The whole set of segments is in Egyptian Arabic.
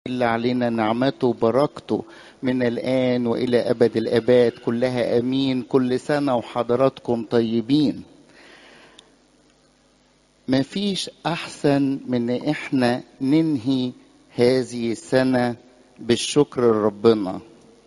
اللي علينا نعمته وبركته من الآن وإلى أبد الآباد كلها أمين كل سنة وحضراتكم طيبين مفيش أحسن من إن إحنا ننهي هذه السنة بالشكر لربنا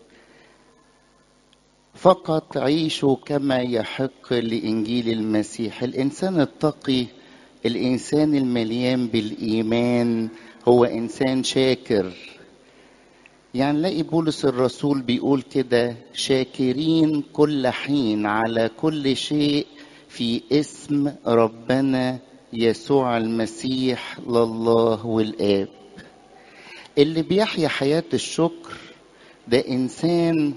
فقط عيشوا كما يحق لإنجيل المسيح الإنسان التقي الإنسان المليان بالإيمان هو إنسان شاكر يعني نلاقي بولس الرسول بيقول كده شاكرين كل حين على كل شيء في اسم ربنا يسوع المسيح لله والآب اللي بيحيا حياة الشكر ده إنسان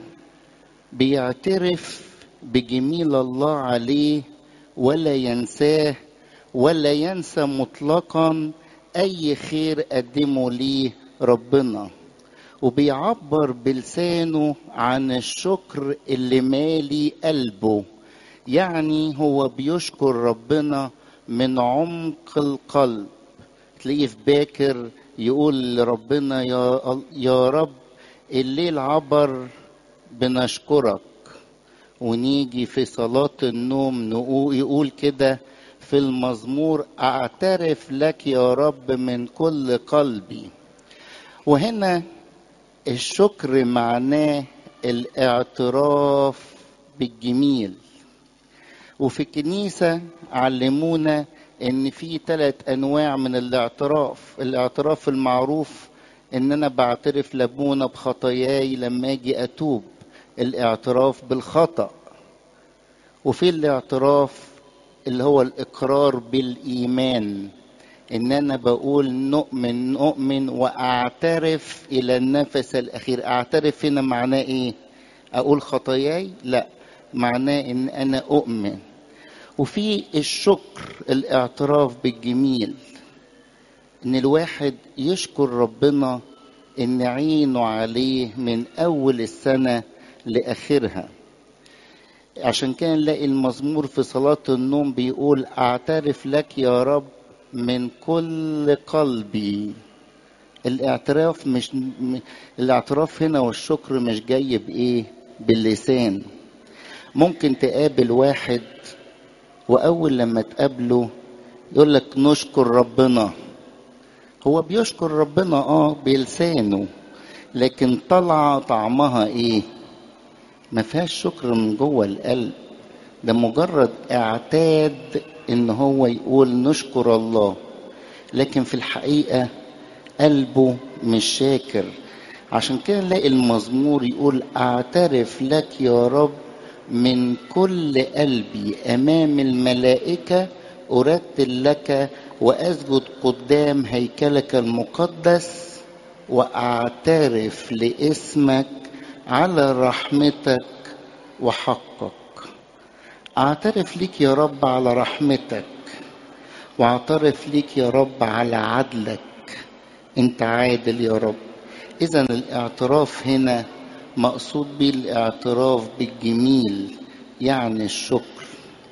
بيعترف بجميل الله عليه ولا ينساه ولا ينسى مطلقا اي خير قدمه ليه ربنا وبيعبر بلسانه عن الشكر اللي مالي قلبه يعني هو بيشكر ربنا من عمق القلب تلاقيه في باكر يقول لربنا يا, يا رب الليل عبر بنشكرك ونيجي في صلاة النوم نقول يقول كده في المزمور اعترف لك يا رب من كل قلبي وهنا الشكر معناه الاعتراف بالجميل وفي الكنيسة علمونا ان في ثلاث انواع من الاعتراف الاعتراف المعروف ان انا بعترف لابونا بخطاياي لما اجي اتوب الاعتراف بالخطأ وفي الاعتراف اللي هو الاقرار بالايمان ان انا بقول نؤمن نؤمن واعترف الى النفس الاخير اعترف هنا معناه ايه اقول خطاياي لا معناه ان انا اؤمن وفي الشكر الاعتراف بالجميل ان الواحد يشكر ربنا ان عينه عليه من اول السنه لاخرها عشان كده نلاقي المزمور في صلاة النوم بيقول أعترف لك يا رب من كل قلبي الاعتراف مش الاعتراف هنا والشكر مش جاي بإيه باللسان ممكن تقابل واحد وأول لما تقابله يقول لك نشكر ربنا هو بيشكر ربنا اه بلسانه لكن طالعة طعمها ايه ما فيهاش شكر من جوه القلب ده مجرد اعتاد ان هو يقول نشكر الله لكن في الحقيقه قلبه مش شاكر عشان كده نلاقي المزمور يقول اعترف لك يا رب من كل قلبي امام الملائكه ارتل لك واسجد قدام هيكلك المقدس واعترف لاسمك على رحمتك وحقك اعترف ليك يا رب على رحمتك واعترف ليك يا رب على عدلك انت عادل يا رب اذا الاعتراف هنا مقصود به الاعتراف بالجميل يعني الشكر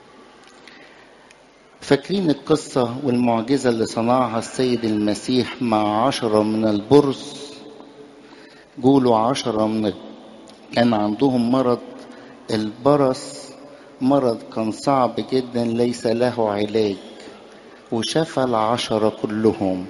فاكرين القصة والمعجزة اللي صنعها السيد المسيح مع عشرة من البرص قولوا عشرة من كان عندهم مرض البرص مرض كان صعب جدا ليس له علاج وشفى العشرة كلهم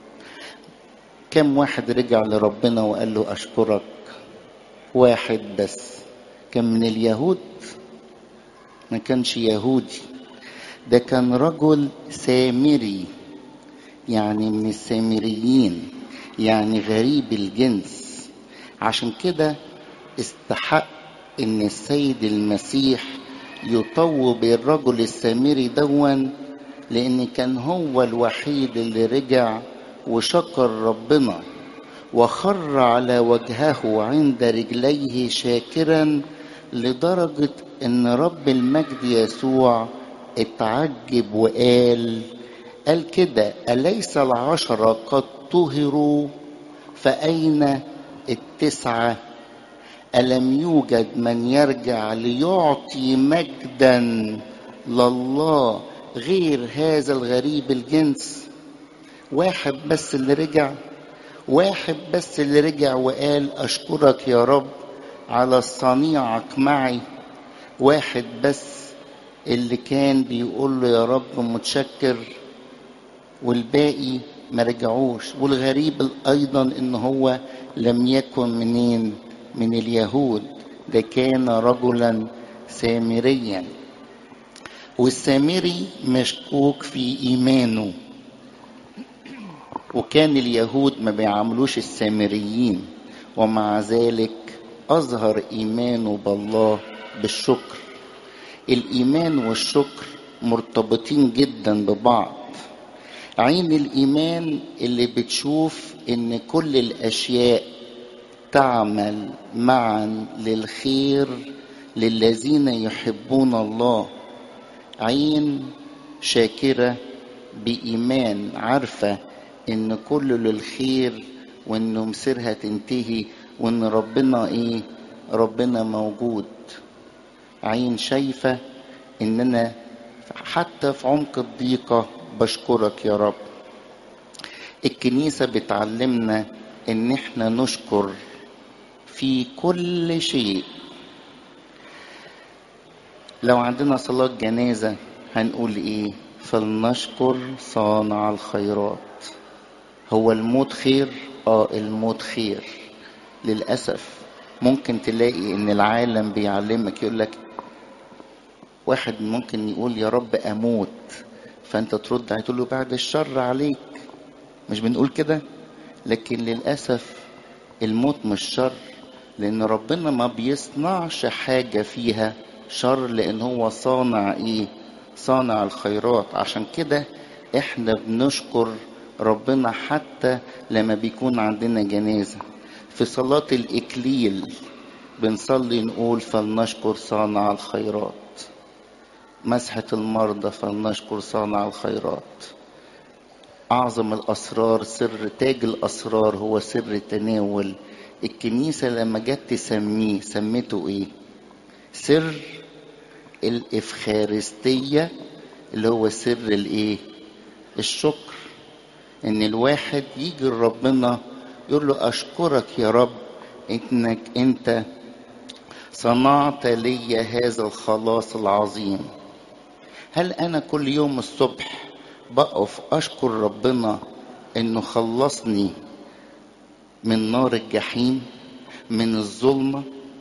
كم واحد رجع لربنا وقال له أشكرك واحد بس كان من اليهود ما كانش يهودي ده كان رجل سامري يعني من السامريين يعني غريب الجنس عشان كده استحق ان السيد المسيح يطوب الرجل السامري دون لان كان هو الوحيد اللي رجع وشكر ربنا وخر على وجهه عند رجليه شاكرا لدرجة ان رب المجد يسوع اتعجب وقال قال كده أليس العشرة قد طهروا فأين التسعة ألم يوجد من يرجع ليعطي مجدا لله غير هذا الغريب الجنس واحد بس اللي رجع واحد بس اللي رجع وقال أشكرك يا رب على صنيعك معي واحد بس اللي كان بيقول له يا رب متشكر والباقي ما رجعوش والغريب ايضا ان هو لم يكن منين من اليهود ده كان رجلا سامريا والسامري مشكوك في ايمانه وكان اليهود ما بيعاملوش السامريين ومع ذلك اظهر ايمانه بالله بالشكر الايمان والشكر مرتبطين جدا ببعض عين الايمان اللي بتشوف ان كل الاشياء تعمل معا للخير للذين يحبون الله عين شاكره بايمان عارفه ان كله للخير وان مصيرها تنتهي وان ربنا ايه ربنا موجود عين شايفه ان انا حتى في عمق الضيقه بشكرك يا رب الكنيسة بتعلمنا ان احنا نشكر في كل شيء لو عندنا صلاة جنازة هنقول ايه فلنشكر صانع الخيرات هو الموت خير اه الموت خير للأسف ممكن تلاقي ان العالم بيعلمك يقول لك واحد ممكن يقول يا رب اموت فانت ترد عليه تقول له بعد الشر عليك مش بنقول كده لكن للاسف الموت مش شر لان ربنا ما بيصنعش حاجه فيها شر لان هو صانع ايه صانع الخيرات عشان كده احنا بنشكر ربنا حتى لما بيكون عندنا جنازه في صلاه الاكليل بنصلي نقول فلنشكر صانع الخيرات مسحة المرضى فلنشكر صانع الخيرات أعظم الأسرار سر تاج الأسرار هو سر التناول الكنيسة لما جت تسميه سميته إيه؟ سر الإفخارستية اللي هو سر الإيه؟ الشكر إن الواحد يجي لربنا يقول له أشكرك يا رب إنك أنت صنعت لي هذا الخلاص العظيم هل انا كل يوم الصبح بقف اشكر ربنا انه خلصني من نار الجحيم من الظلمه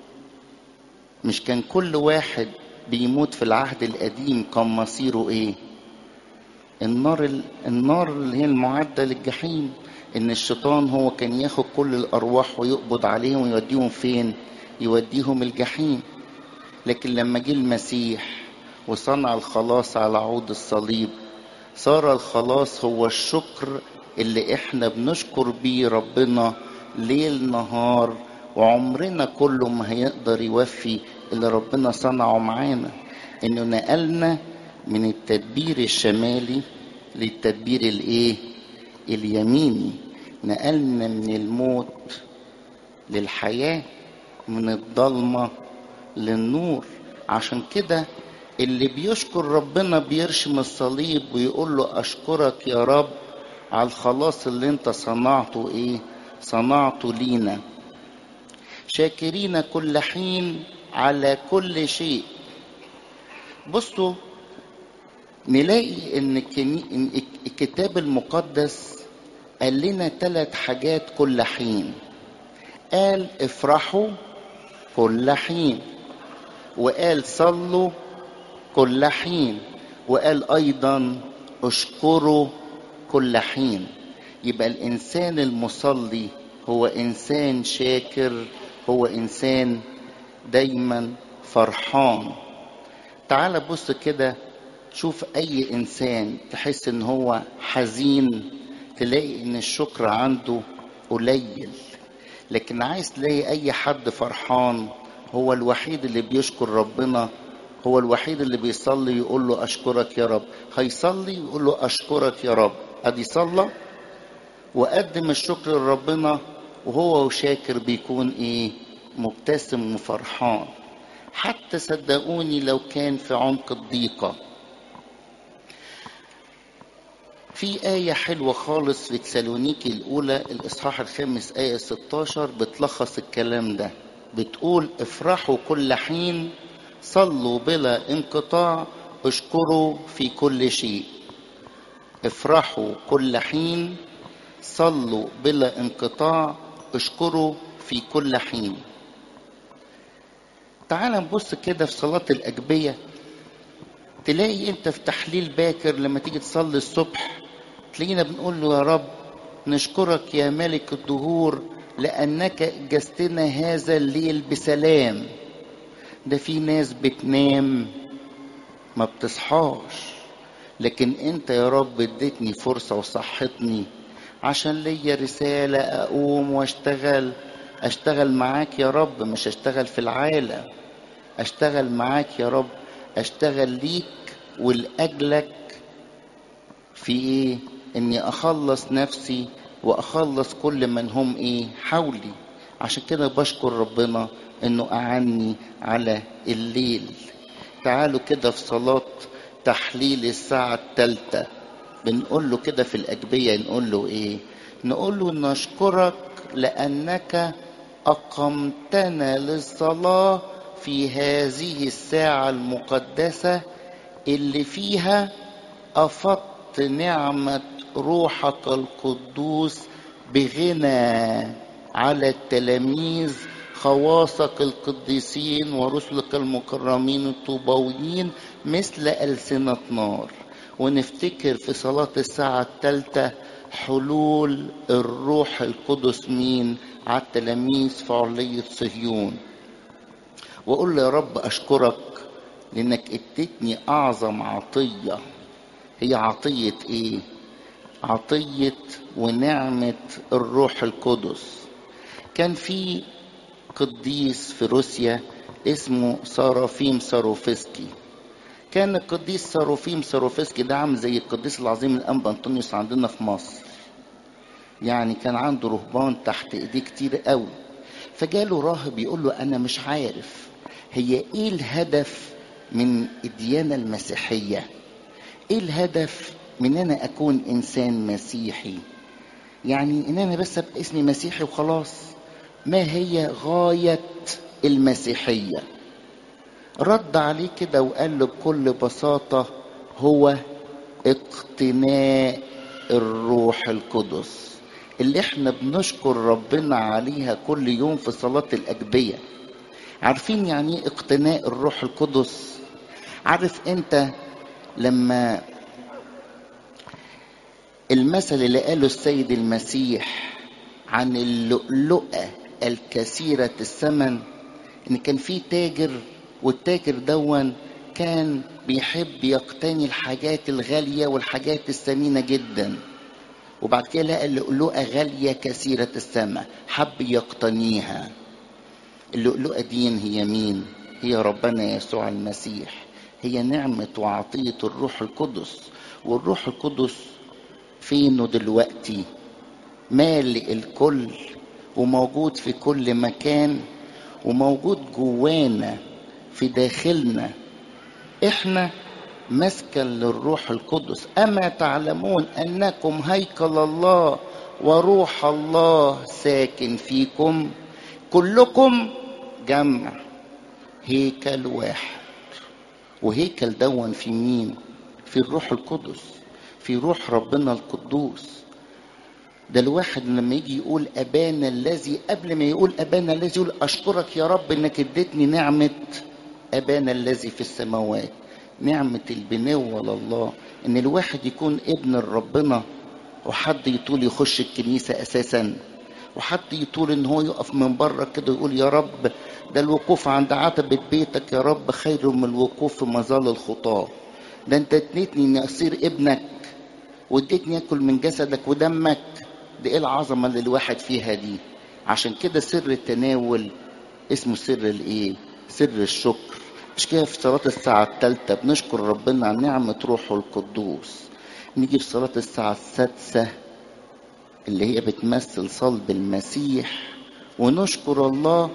مش كان كل واحد بيموت في العهد القديم كان مصيره ايه النار النار اللي هي المعده للجحيم ان الشيطان هو كان ياخد كل الارواح ويقبض عليهم ويوديهم فين يوديهم الجحيم لكن لما جه المسيح وصنع الخلاص على عود الصليب صار الخلاص هو الشكر اللي احنا بنشكر بيه ربنا ليل نهار وعمرنا كله ما هيقدر يوفي اللي ربنا صنعه معانا انه نقلنا من التدبير الشمالي للتدبير الايه اليميني نقلنا من الموت للحياه من الضلمه للنور عشان كده اللي بيشكر ربنا بيرشم الصليب ويقول له اشكرك يا رب على الخلاص اللي انت صنعته ايه صنعته لينا شاكرين كل حين على كل شيء بصوا نلاقي ان الكتاب المقدس قال لنا ثلاث حاجات كل حين قال افرحوا كل حين وقال صلوا كل حين وقال ايضا اشكروا كل حين يبقى الانسان المصلي هو انسان شاكر هو انسان دايما فرحان تعال بص كده شوف اي انسان تحس ان هو حزين تلاقي ان الشكر عنده قليل لكن عايز تلاقي اي حد فرحان هو الوحيد اللي بيشكر ربنا هو الوحيد اللي بيصلي يقول له اشكرك يا رب هيصلي يقول له اشكرك يا رب ادي صلى وقدم الشكر لربنا وهو شاكر بيكون ايه مبتسم وفرحان حتى صدقوني لو كان في عمق الضيقه في آية حلوة خالص في تسالونيكي الأولى الإصحاح الخامس آية 16 بتلخص الكلام ده بتقول افرحوا كل حين صلوا بلا انقطاع اشكروا في كل شيء افرحوا كل حين صلوا بلا انقطاع اشكروا في كل حين تعال نبص كده في صلاة الأجبية تلاقي انت في تحليل باكر لما تيجي تصلي الصبح تلاقينا بنقول له يا رب نشكرك يا ملك الدهور لأنك أجزتنا هذا الليل بسلام ده في ناس بتنام ما بتصحاش لكن انت يا رب اديتني فرصة وصحتني عشان ليا رسالة أقوم واشتغل أشتغل معاك يا رب مش أشتغل في العالم أشتغل معاك يا رب أشتغل ليك ولأجلك في إيه إني أخلص نفسي وأخلص كل من هم إيه حولي عشان كده بشكر ربنا إنه أعني على الليل تعالوا كده في صلاة تحليل الساعة الثالثة بنقول له كده في الأجبية نقول له إيه نقول له نشكرك لأنك أقمتنا للصلاة في هذه الساعة المقدسة اللي فيها أفضت نعمة روحك القدوس بغنى على التلاميذ خواصك القديسين ورسلك المكرمين الطوبويين مثل ألسنة نار ونفتكر في صلاة الساعة الثالثة حلول الروح القدس مين على التلاميذ في علية صهيون وأقول له يا رب أشكرك لأنك اديتني أعظم عطية هي عطية إيه؟ عطية ونعمة الروح القدس كان في قديس في روسيا اسمه سارافيم ساروفسكي كان القديس ساروفيم ساروفسكي ده عامل زي القديس العظيم الانبا انطونيوس عندنا في مصر يعني كان عنده رهبان تحت ايديه كتير قوي فجاله راهب يقول له انا مش عارف هي ايه الهدف من الديانه المسيحيه ايه الهدف من ان انا اكون انسان مسيحي يعني ان انا بس ابقى اسمي مسيحي وخلاص ما هي غايه المسيحيه رد عليه كده وقال له بكل بساطه هو اقتناء الروح القدس اللي احنا بنشكر ربنا عليها كل يوم في صلاه الاجبيه عارفين يعني ايه اقتناء الروح القدس عارف انت لما المثل اللي قاله السيد المسيح عن اللؤلؤة الكثيرة الثمن ان كان في تاجر والتاجر دون كان بيحب يقتني الحاجات الغالية والحاجات الثمينة جدا وبعد كده لقى اللؤلؤة غالية كثيرة الثمن حب يقتنيها اللؤلؤة دي هي مين هي ربنا يسوع المسيح هي نعمة وعطية الروح القدس والروح القدس فينه دلوقتي مالئ الكل وموجود في كل مكان وموجود جوانا في داخلنا احنا مسكن للروح القدس اما تعلمون انكم هيكل الله وروح الله ساكن فيكم كلكم جمع هيكل واحد وهيكل دون في مين في الروح القدس في روح ربنا القدوس ده الواحد لما يجي يقول ابانا الذي قبل ما يقول ابانا الذي يقول اشكرك يا رب انك اديتني نعمه ابانا الذي في السماوات نعمه البنوه لله ان الواحد يكون ابن ربنا وحد يطول يخش الكنيسه اساسا وحد يطول ان هو يقف من بره كده يقول يا رب ده الوقوف عند عتبة بيتك يا رب خير من الوقوف في مظال الخطاة ده انت اديتني اني اصير ابنك واديتني اكل من جسدك ودمك دي ايه العظمة اللي الواحد فيها دي عشان كده سر التناول اسمه سر الايه سر الشكر مش كده في صلاة الساعة الثالثة بنشكر ربنا عن نعمة روحه القدوس نيجي في صلاة الساعة السادسة اللي هي بتمثل صلب المسيح ونشكر الله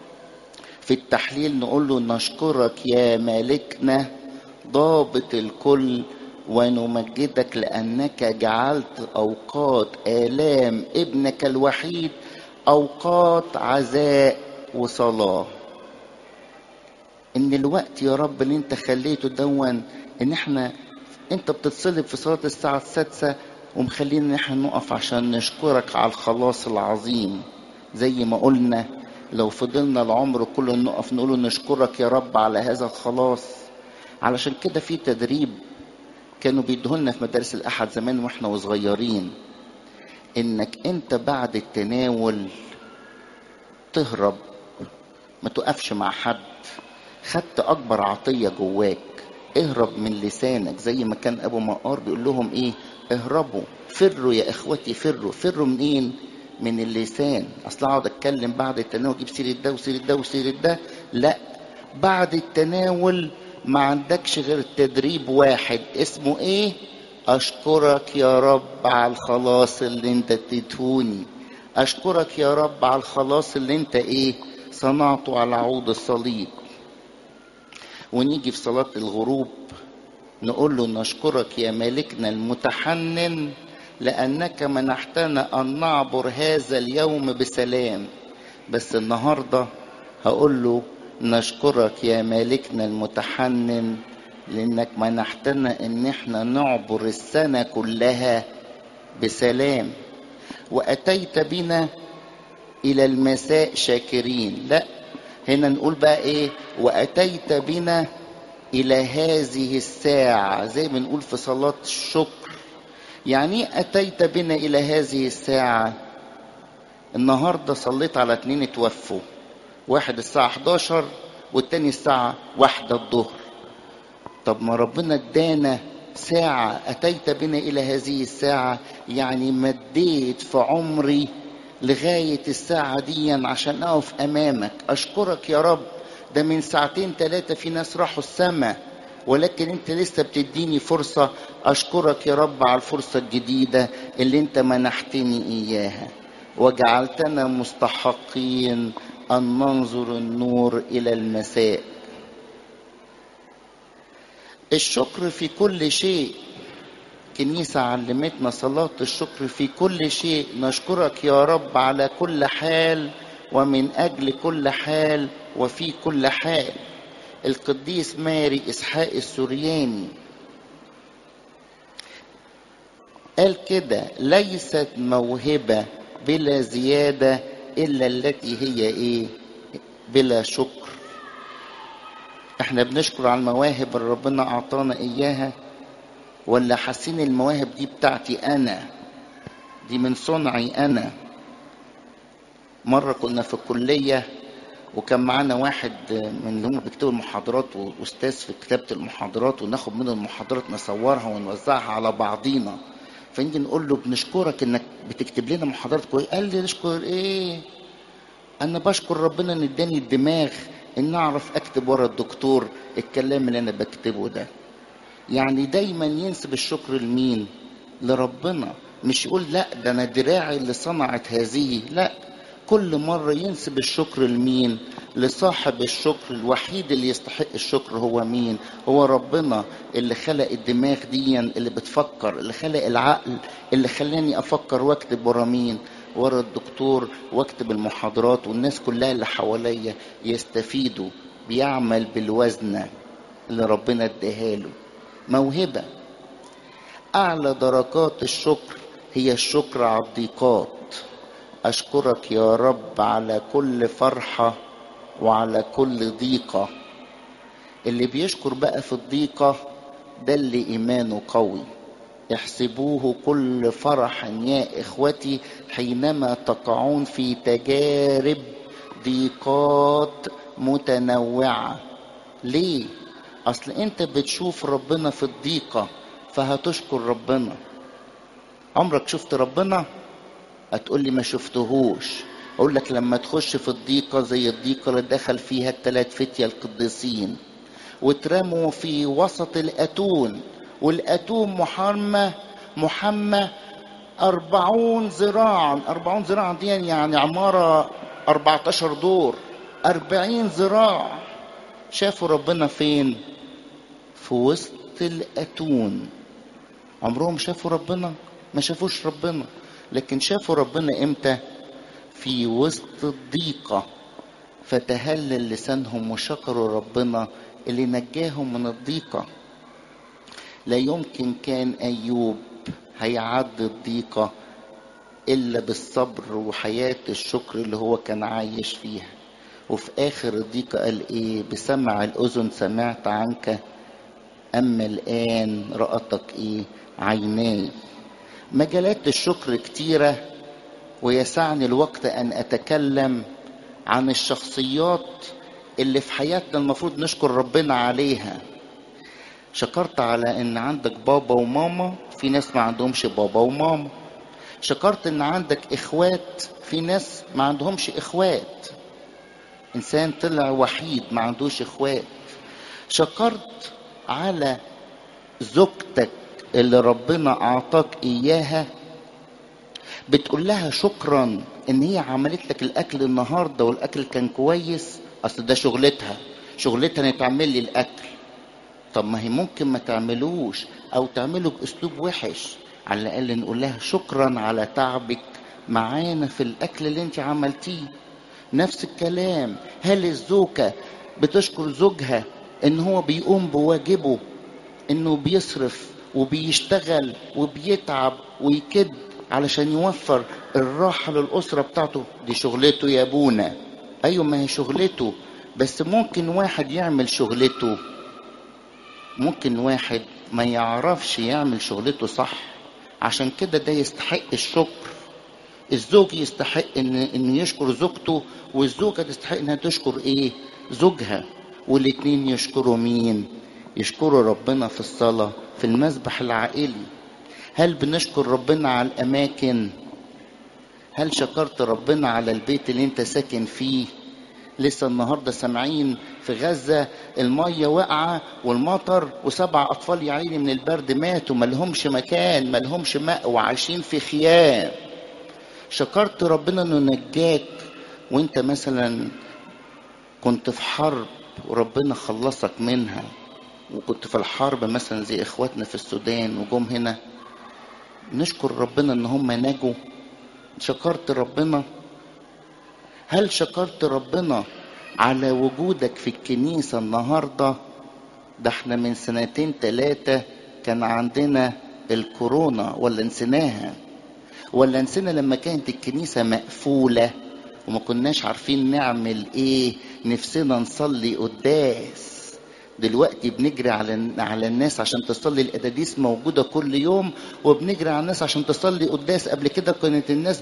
في التحليل نقول له نشكرك يا مالكنا ضابط الكل ونمجدك لأنك جعلت أوقات آلام ابنك الوحيد أوقات عزاء وصلاة إن الوقت يا رب اللي أنت خليته دون إن إحنا أنت بتتصلب في صلاة الساعة السادسة ومخلينا إن إحنا نقف عشان نشكرك على الخلاص العظيم زي ما قلنا لو فضلنا العمر كله نقف نقول نشكرك يا رب على هذا الخلاص علشان كده في تدريب كانوا بيدهولنا في مدارس الأحد زمان واحنا وصغيرين انك انت بعد التناول تهرب ما تقفش مع حد خدت اكبر عطية جواك اهرب من لسانك زي ما كان ابو مقار بيقول لهم ايه اهربوا فروا يا اخوتي فروا فروا منين من اللسان اصل اقعد اتكلم بعد التناول اجيب سيره ده وسيره ده وسيره ده لا بعد التناول ما عندكش غير تدريب واحد اسمه ايه اشكرك يا رب على الخلاص اللي انت اديتهوني اشكرك يا رب على الخلاص اللي انت ايه صنعته على عود الصليب ونيجي في صلاة الغروب نقول له نشكرك يا مالكنا المتحنن لأنك منحتنا أن نعبر هذا اليوم بسلام بس النهاردة هقول له نشكرك يا مالكنا المتحنن لأنك منحتنا أن احنا نعبر السنة كلها بسلام وأتيت بنا إلى المساء شاكرين لا هنا نقول بقى إيه وأتيت بنا إلى هذه الساعة زي ما نقول في صلاة الشكر يعني ايه أتيت بنا إلى هذه الساعة النهاردة صليت على اتنين اتوفوا واحد الساعة 11 والتاني الساعة واحدة الظهر طب ما ربنا ادانا ساعة أتيت بنا إلى هذه الساعة يعني مديت في عمري لغاية الساعة دي عشان أقف أمامك أشكرك يا رب ده من ساعتين ثلاثة في ناس راحوا السماء ولكن انت لسه بتديني فرصة أشكرك يا رب على الفرصة الجديدة اللي انت منحتني إياها وجعلتنا مستحقين أن ننظر النور إلى المساء الشكر في كل شيء كنيسة علمتنا صلاة الشكر في كل شيء نشكرك يا رب على كل حال ومن أجل كل حال وفي كل حال القديس ماري إسحاق السورياني قال كده ليست موهبة بلا زيادة إلا التي هي إيه بلا شكر احنا بنشكر على المواهب اللي ربنا أعطانا إياها ولا حاسين المواهب دي بتاعتي أنا دي من صنعي أنا مرة كنا في الكلية وكان معانا واحد من اللي هم بيكتبوا المحاضرات واستاذ في كتابة المحاضرات وناخد منه المحاضرات نصورها ونوزعها على بعضينا فنيجي نقول له بنشكرك انك بتكتب لنا محاضرات كويس قال لي نشكر ايه انا بشكر ربنا ان اداني الدماغ ان اعرف اكتب ورا الدكتور الكلام اللي انا بكتبه ده يعني دايما ينسب الشكر لمين لربنا مش يقول لا ده انا دراعي اللي صنعت هذه لا كل مرة ينسب الشكر لمين لصاحب الشكر الوحيد اللي يستحق الشكر هو مين هو ربنا اللي خلق الدماغ دي اللي بتفكر اللي خلق العقل اللي خلاني افكر واكتب ورا مين ورا الدكتور واكتب المحاضرات والناس كلها اللي حواليا يستفيدوا بيعمل بالوزنة اللي ربنا اداهاله موهبة أعلى درجات الشكر هي الشكر على الضيقات أشكرك يا رب على كل فرحة وعلى كل ضيقة اللي بيشكر بقى في الضيقة ده اللي إيمانه قوي احسبوه كل فرح يا إخوتي حينما تقعون في تجارب ضيقات متنوعة ليه؟ أصل أنت بتشوف ربنا في الضيقة فهتشكر ربنا عمرك شفت ربنا؟ هتقول لي ما شفتهوش اقول لك لما تخش في الضيقة زي الضيقة اللي دخل فيها الثلاث فتية القديسين واترموا في وسط الأتون والأتون محمى محمى أربعون ذراعا أربعون ذراعا دي يعني عمارة أربعتاشر دور أربعين ذراع شافوا ربنا فين في وسط الأتون عمرهم شافوا ربنا ما شافوش ربنا لكن شافوا ربنا امتى في وسط الضيقة فتهلل لسانهم وشكروا ربنا اللي نجاهم من الضيقة لا يمكن كان أيوب هيعدي الضيقة إلا بالصبر وحياة الشكر اللي هو كان عايش فيها وفي آخر الضيقة قال إيه بسمع الأذن سمعت عنك أما الآن رأتك إيه عيناي مجالات الشكر كتيرة ويسعني الوقت أن أتكلم عن الشخصيات اللي في حياتنا المفروض نشكر ربنا عليها شكرت على ان عندك بابا وماما في ناس ما عندهمش بابا وماما شكرت ان عندك اخوات في ناس ما عندهمش اخوات انسان طلع وحيد ما عندوش اخوات شكرت على زوجتك اللي ربنا اعطاك اياها بتقول لها شكرا ان هي عملت لك الاكل النهارده والاكل كان كويس اصل ده شغلتها شغلتها ان تعمل لي الاكل طب ما هي ممكن ما تعملوش او تعمله باسلوب وحش على الاقل نقول لها شكرا على تعبك معانا في الاكل اللي انت عملتيه نفس الكلام هل الزوجه بتشكر زوجها ان هو بيقوم بواجبه انه بيصرف وبيشتغل وبيتعب ويكد علشان يوفر الراحة للأسرة بتاعته دي شغلته يا ابونا أيوة ما هي شغلته بس ممكن واحد يعمل شغلته ممكن واحد ما يعرفش يعمل شغلته صح عشان كده ده يستحق الشكر الزوج يستحق ان انه يشكر زوجته والزوجه تستحق انها تشكر ايه زوجها والاتنين يشكروا مين يشكروا ربنا في الصلاه في المسبح العائلي هل بنشكر ربنا على الاماكن هل شكرت ربنا على البيت اللي انت ساكن فيه لسه النهارده سامعين في غزه الميه واقعه والمطر وسبع اطفال يا عيني من البرد ماتوا ملهمش مكان ملهمش ماء وعايشين في خيام شكرت ربنا انه نجاك وانت مثلا كنت في حرب وربنا خلصك منها وكنت في الحرب مثلا زي اخواتنا في السودان وجم هنا نشكر ربنا ان هم نجوا شكرت ربنا هل شكرت ربنا على وجودك في الكنيسة النهاردة ده احنا من سنتين تلاتة كان عندنا الكورونا ولا نسيناها ولا نسينا لما كانت الكنيسة مقفولة وما كناش عارفين نعمل ايه نفسنا نصلي قداس دلوقتي بنجري على على الناس عشان تصلي القداديس موجوده كل يوم وبنجري على الناس عشان تصلي قداس قبل كده كانت الناس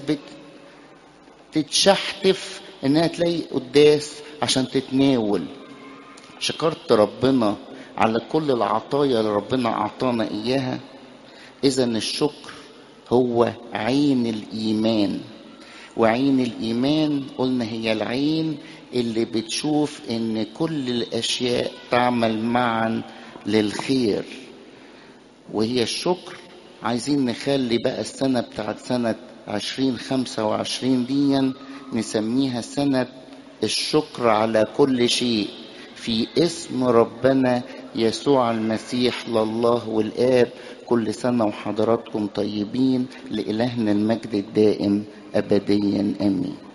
بتتشحتف انها تلاقي قداس عشان تتناول شكرت ربنا على كل العطايا اللي ربنا اعطانا اياها اذا الشكر هو عين الايمان وعين الايمان قلنا هي العين اللي بتشوف ان كل الاشياء تعمل معا للخير وهي الشكر عايزين نخلي بقى السنة بتاعت سنة عشرين خمسة وعشرين ديا نسميها سنة الشكر على كل شيء في اسم ربنا يسوع المسيح لله والآب كل سنة وحضراتكم طيبين لإلهنا المجد الدائم أبديا آمين